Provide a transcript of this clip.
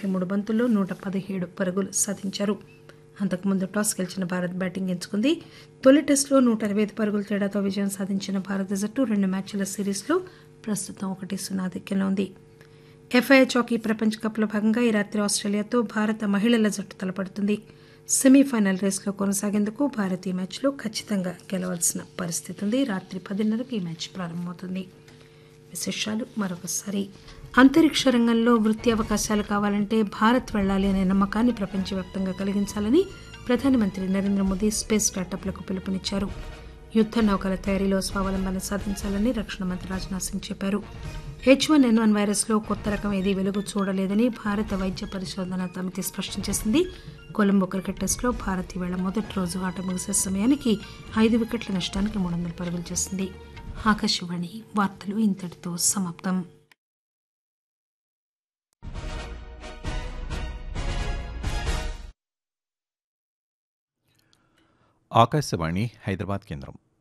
ముప్పై మూడు బంతుల్లో నూట పదిహేడు పరుగులు సాధించారు అంతకుముందు టాస్ గెలిచిన భారత్ బ్యాటింగ్ ఎంచుకుంది తొలి టెస్టులో నూట అరవై ఐదు పరుగుల తేడాతో విజయం సాధించిన భారత జట్టు రెండు మ్యాచ్ల సిరీస్లో ప్రస్తుతం ఒకటి సున్నా ఆధిక్యంలో ఉంది ఎఫ్ఐహెచ్ హాకీ ప్రపంచ కప్లో భాగంగా ఈ రాత్రి ఆస్ట్రేలియాతో భారత మహిళల జట్టు తలపడుతుంది సెమీఫైనల్ రేస్లో కొనసాగేందుకు భారత్ ఈ మ్యాచ్లో ఖచ్చితంగా గెలవాల్సిన పరిస్థితి ఉంది రాత్రి పదిన్నరకు ఈ మ్యాచ్ ప్రారంభమవుతుంది విశేషాలు మరొకసారి అంతరిక్ష రంగంలో వృత్తి అవకాశాలు కావాలంటే భారత్ వెళ్లాలి అనే నమ్మకాన్ని ప్రపంచవ్యాప్తంగా కలిగించాలని ప్రధానమంత్రి నరేంద్ర మోదీ స్పేస్ స్టార్టప్లకు పిలుపునిచ్చారు యుద్ద నౌకల తయారీలో స్వావలంబన సాధించాలని రక్షణ మంత్రి రాజ్నాథ్ సింగ్ చెప్పారు హెచ్ వన్ ఎన్ వన్ వైరస్లో కొత్త రకం ఏదీ వెలుగు చూడలేదని భారత వైద్య పరిశోధన సమితి స్పష్టం చేసింది కొలంబో క్రికెట్ టెస్టులో భారత్ ఈవేళ మొదటి రోజు ఆట ముగిసే సమయానికి ఐదు వికెట్ల నష్టానికి మూడు వందల పరుగులు చేసింది ఆకాశవాణి వార్తలు ఇంతటితో సమాప్తం ఆకాశవాణి హైదరాబాద్ కేంద్రం